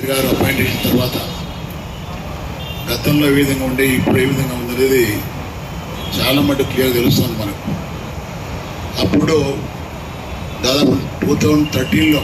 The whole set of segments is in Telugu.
గారు అపాయింట్ చేసిన తర్వాత గతంలో ఏ విధంగా ఉండే ఇప్పుడు ఏ విధంగా ఉందనేది చాలా మటుకు క్లియర్ తెలుస్తుంది మనకు అప్పుడు దాదాపు టూ థౌజండ్ థర్టీన్లో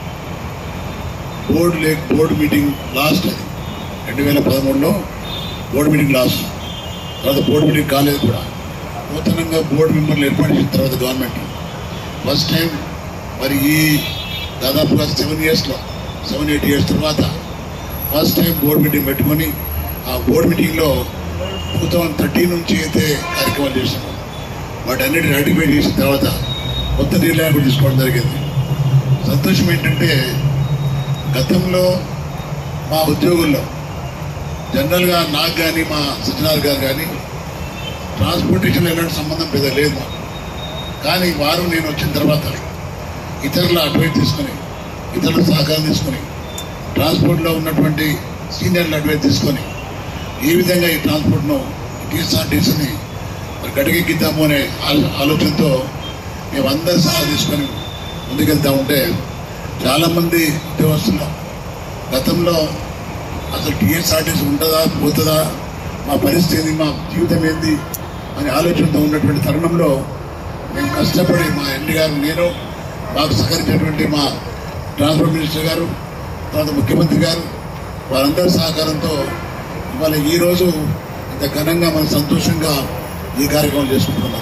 board lake board meeting last అది రెండు వేల పదమూడులో బోర్డు మీటింగ్ లాస్ట్ తర్వాత బోర్డు మీటింగ్ కాలేదు కూడా నూతనంగా బోర్డు మెంబర్లు ఏర్పాటు చేసిన తర్వాత గవర్నమెంట్ ఫస్ట్ టైం మరి ఈ దాదాపుగా సెవెన్ ఇయర్స్లో సెవెన్ ఎయిట్ ఇయర్స్ తర్వాత ఫస్ట్ టైం బోర్డు మీటింగ్ పెట్టుకొని ఆ బోర్డు మీటింగ్లో టూ థౌజండ్ థర్టీన్ నుంచి అయితే కార్యక్రమాలు చేసినాము వాటి అన్నిటిని రాటిఫై చేసిన తర్వాత కొత్త నిర్ణయాలు కూడా తీసుకోవడం జరిగింది సంతోషం ఏంటంటే గతంలో మా ఉద్యోగుల్లో జనరల్గా నాకు కానీ మా సత్యనారాయణ గారు కానీ ట్రాన్స్పోర్టేషన్ ఎలాంటి సంబంధం పెద్ద లేదు మాకు. కానీ వారు నేను వచ్చిన తర్వాత ఇతరుల అడ్వైస్ తీసుకొని ఇతరుల సహకారం తీసుకొని ట్రాన్స్పోర్ట్లో ఉన్నటువంటి సీనియర్ల అడ్వైస్ తీసుకొని ఏ విధంగా ఈ ట్రాన్స్పోర్ట్ను టీఎస్ఆర్టీసీని మరి గడికెక్కిద్దాము అనే ఆలో- ఆలోచనతో మేము అందరి సలహా తీసుకొని ముందుకెళ్తా ఉంటే చాలామంది ఉద్యోగస్తులు గతంలో అసలు టీఎస్ఆర్టీసీ ఉంటుందా పోతుందా మా పరిస్థితి ఏంది మా జీవితం ఏంది అనే ఆలోచనతో ఉన్నటువంటి తరుణంలో మేము కష్టపడి మా ఎండి గారు నేను మాకు సహకరించినటువంటి మా ట్రాన్స్పోర్ట్ మినిస్టర్ గారు తర్వాత ముఖ్యమంత్రి గారు వారందరి సహకారంతో ఇవాళ ఈరోజు ఇంత ఘనంగా మనం సంతోషంగా ఈ కార్యక్రమం చేసుకుంటున్నాం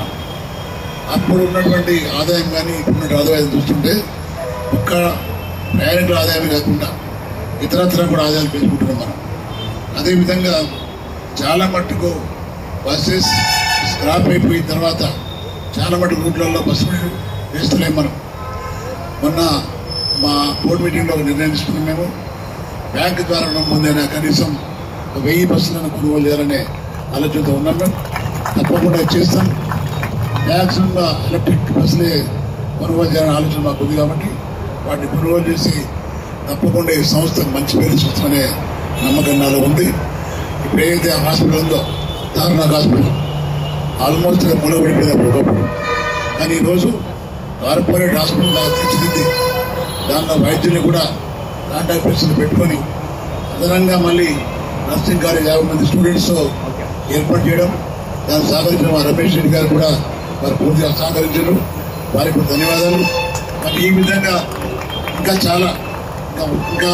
అప్పుడు ఉన్నటువంటి ఆదాయం కానీ ఇప్పుడున్న ఆదాయం చూస్తుంటే ఒక్క ప్రయాణికుల ఆదాయమే కాకుండా ఇతరత్ర కూడా ఆదాయాలు పెంచుకుంటున్నాం మనం అదేవిధంగా చాలా మట్టుకు బస్సెస్ స్క్రాప్ అయిపోయిన తర్వాత చాలా మటుకు రూట్లలో బస్సులు వేస్తలేం మనం మొన్న మా బోర్డు మీటింగ్లో ఒక నిర్ణయం తీసుకున్నాం మేము బ్యాంకు ద్వారా రుణం పొందైనా కనీసం ఒక వెయ్యి బస్సులను కొనుగోలు చేయాలనే ఆలోచనతో ఉన్నాం మేము తప్పకుండా చేస్తాం మ్యాక్సిమం ఎలక్ట్రిక్ బస్సులే కొనుగోలు చేయాలని ఆలోచన మాకు ఉంది కాబట్టి వాటిని కొనుగోలు చేసి తప్పకుండా ఈ సంస్థకు మంచి పేరు తీసుకొస్తామనే నమ్మకం నాలో ఉంది ఇప్పుడు ఏదైతే ఆ హాస్పిటల్ ఉందో తారనాథ్ హాస్పిటల్ ఆల్మోస్ట్ మూలబడిపోయింది అప్పుడు ఒకప్పుడు కానీ ఈరోజు కార్పొరేట్ హాస్పిటల్ లాగా తీర్చిదిద్ది దానిలో వైద్యుల్ని కూడా కాంటాక్ట్ పర్సన్ పెట్టుకొని అదనంగా మళ్ళీ నర్సింగ్ కాలేజ్ యాభై మంది స్టూడెంట్స్తో ఏర్పాటు చేయడం దాన్ని సహకరించిన మా రమేష్ రెడ్డి గారు కూడా వారు పూర్తిగా సహకరించారు వారికి కూడా ధన్యవాదాలు మరి ఈ విధంగా ఇంకా చాలా ఇంకా ఇంకా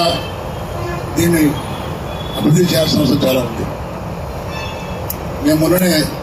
దీన్ని అభివృద్ధి చేయాల్సిన అవసరం చాలా ఉంది మేము మొన్ననే